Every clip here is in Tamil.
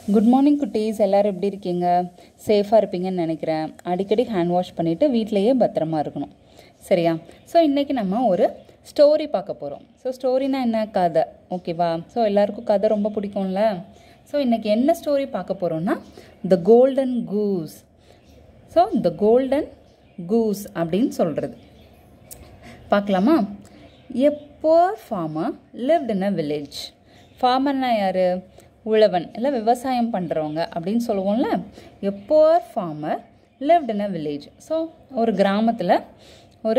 குட் மார்னிங் குட்டீஸ் எல்லோரும் எப்படி இருக்கீங்க சேஃபாக இருப்பீங்கன்னு நினைக்கிறேன் அடிக்கடி ஹேண்ட் வாஷ் பண்ணிவிட்டு வீட்டிலையே பத்திரமா இருக்கணும் சரியா ஸோ இன்றைக்கி நம்ம ஒரு ஸ்டோரி பார்க்க போகிறோம் ஸோ ஸ்டோரினா என்ன கதை ஓகேவா ஸோ எல்லாருக்கும் கதை ரொம்ப பிடிக்கும்ல ஸோ இன்றைக்கி என்ன ஸ்டோரி பார்க்க போகிறோம்னா the golden goose so the golden goose அப்படின்னு சொல்கிறது பார்க்கலாமா a poor farmer lived in a village ஃபார்மர்னா யார் உழவன் இல்லை விவசாயம் பண்ணுறவங்க அப்படின்னு சொல்லுவோம்ல a poor farmer lived in a village so ஒரு கிராமத்தில் ஒரு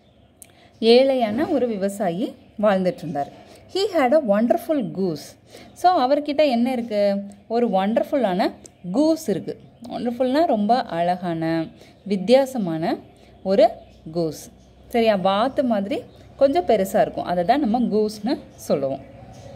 ஏழையான ஒரு விவசாயி வாழ்ந்துட்டு இருந்தார் he had a wonderful goose so அவர்கிட்ட என்ன இருக்குது ஒரு ஒண்டர்ஃபுல்லான கூஸ் இருக்குது ஒண்டர்ஃபுல்னால் ரொம்ப அழகான வித்தியாசமான ஒரு கூஸ் சரியா வாத்து மாதிரி கொஞ்சம் பெருசாக இருக்கும் அதை தான் நம்ம கூஸ்னு சொல்லுவோம்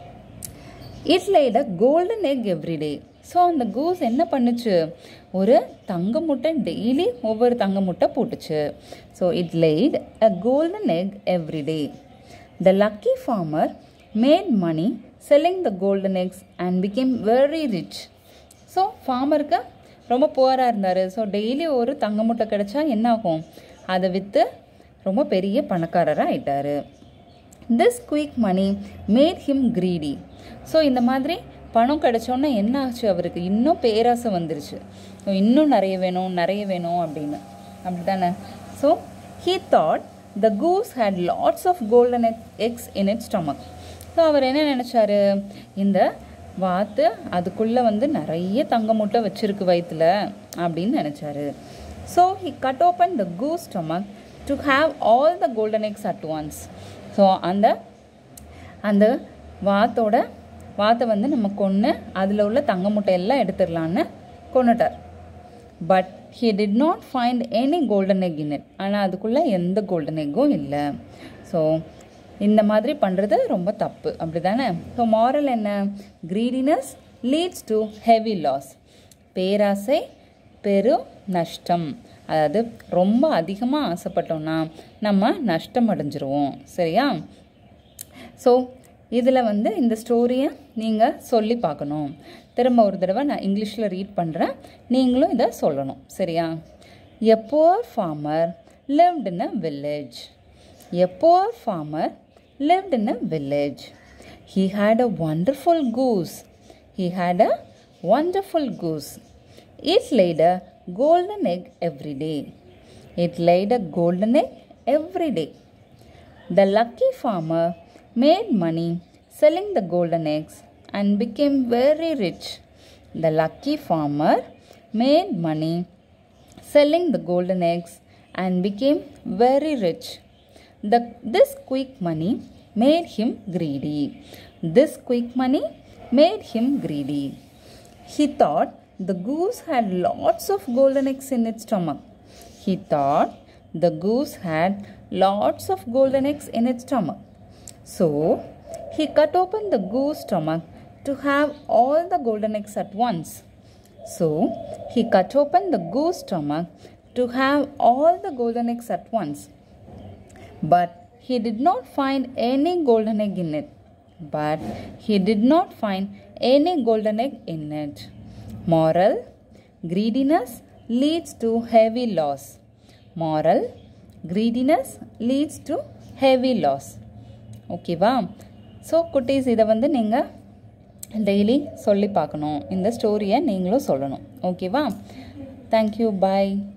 it laid a golden egg everyday so அந்த கூஸ் என்ன பண்ணுச்சு ஒரு தங்க முட்டை டெய்லி ஒவ்வொரு தங்க முட்டை போட்டுச்சு so it laid a golden egg everyday the lucky farmer made money selling the golden eggs and became very rich so ஃபார்மருக்கு ரொம்ப புவராக இருந்தார் ஸோ டெய்லி ஒரு தங்க முட்டை கிடைச்சா என்ன ஆகும் அதை விற்று ரொம்ப பெரிய பணக்காரராக ஆயிட்டாரு this quick money made him greedy so இந்த மாதிரி பணம் கிடைச்சோன்னே என்ன ஆச்சு அவருக்கு இன்னும் பேராசை வந்துருச்சு இன்னும் நிறைய வேணும் நிறைய வேணும் அப்படின்னு அப்படி தானே so he thought the goose had lots of golden eggs in its stomach so அவர் என்ன நினச்சாரு இந்த வாத்து அதுக்குள்ளே வந்து நிறைய தங்க முட்டை வச்சிருக்கு வயிற்றுல அப்படின்னு நினச்சாரு so he cut open the goose stomach to have all the golden eggs at once so அந்த அந்த வாத்தோட வாத்தை வந்து நம்ம கொன்று அதில் உள்ள தங்க முட்டை எல்லாம் எடுத்துடலான்னு கொண்டுட்டார் but he did not find any golden egg in it ஆனால் அதுக்குள்ளே எந்த கோல்டன் எக்கும் இல்லை ஸோ இந்த மாதிரி பண்ணுறது ரொம்ப தப்பு அப்படி தானே ஸோ மாரல் என்ன greediness leads to heavy loss பேராசை பெரும் நஷ்டம் அதாவது ரொம்ப அதிகமாக ஆசைப்பட்டோம்னா நம்ம நஷ்டம் அடைஞ்சிருவோம் சரியா ஸோ இதில் வந்து இந்த ஸ்டோரியை நீங்கள் சொல்லி பார்க்கணும் திரும்ப ஒரு தடவை நான் இங்கிலீஷில் ரீட் பண்ணுறேன் நீங்களும் இதை சொல்லணும் சரியா a poor farmer lived in a village a poor farmer lived in a village. He had a wonderful goose. He had a wonderful goose. It laid a golden egg every day. It laid a golden egg every day. The lucky farmer made money selling the golden eggs and became very rich. The lucky farmer made money selling the golden eggs and became very rich. The, this quick money made him greedy. This quick money made him greedy. He thought the goose had lots of golden eggs in its stomach. He thought the goose had lots of golden eggs in its stomach. So he cut open the goose stomach to have all the golden eggs at once. So he cut open the goose stomach to have all the golden eggs at once but he did not find any golden egg in it. But he did not find any golden egg in it. Moral Greediness leads to heavy loss. Moral Greediness leads to heavy loss. ஓகேவா ஸோ குட்டீஸ் இதை வந்து நீங்கள் டெய்லி சொல்லி பார்க்கணும் இந்த ஸ்டோரியை நீங்களும் சொல்லணும் ஓகேவா தேங்க்யூ பாய்